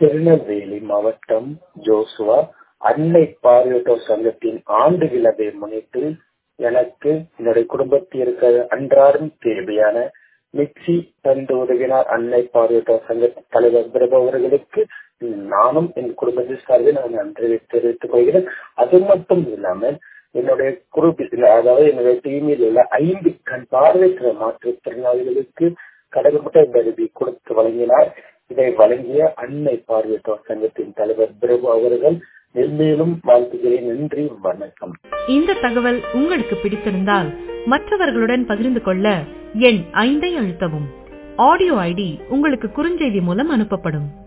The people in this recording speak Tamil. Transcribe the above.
திருநெல்வேலி மாவட்டம் ஜோசுவா அன்னை பார்வையற்றோர் சங்கத்தின் ஆண்டு விழாவை முன்னிட்டு எனக்கு என்னுடைய குடும்பத்திற்கு அன்றாடம் தேவையான மிக்சி தந்து உதவினார் அன்னை பார்வையற்றோர் சங்க தலைவர் பிரபு அவர்களுக்கு நானும் என் குடும்பத்தின் சார்பில் நான் நன்றி தெரிவித்துக் கொள்கிறேன் அது மட்டும் இல்லாமல் என்னுடைய குரூப்பில் அதாவது என்னுடைய டீமில் உள்ள ஐந்து கண் பார்வையற்ற மாற்றுத்திறனாளிகளுக்கு கடல்முட்டை கருவி கொடுத்து வழங்கினார் இதை வழங்கிய அன்னை பார்வையற்றோர் சங்கத்தின் தலைவர் பிரபு அவர்கள் மென்மேலும் வாழ்த்துகிறேன் நன்றி வணக்கம் இந்த தகவல் உங்களுக்கு பிடித்திருந்தால் மற்றவர்களுடன் பகிர்ந்து கொள்ள எண் ஐந்தை அழுத்தவும் ஆடியோ ஐடி உங்களுக்கு குறுஞ்செய்தி மூலம் அனுப்பப்படும்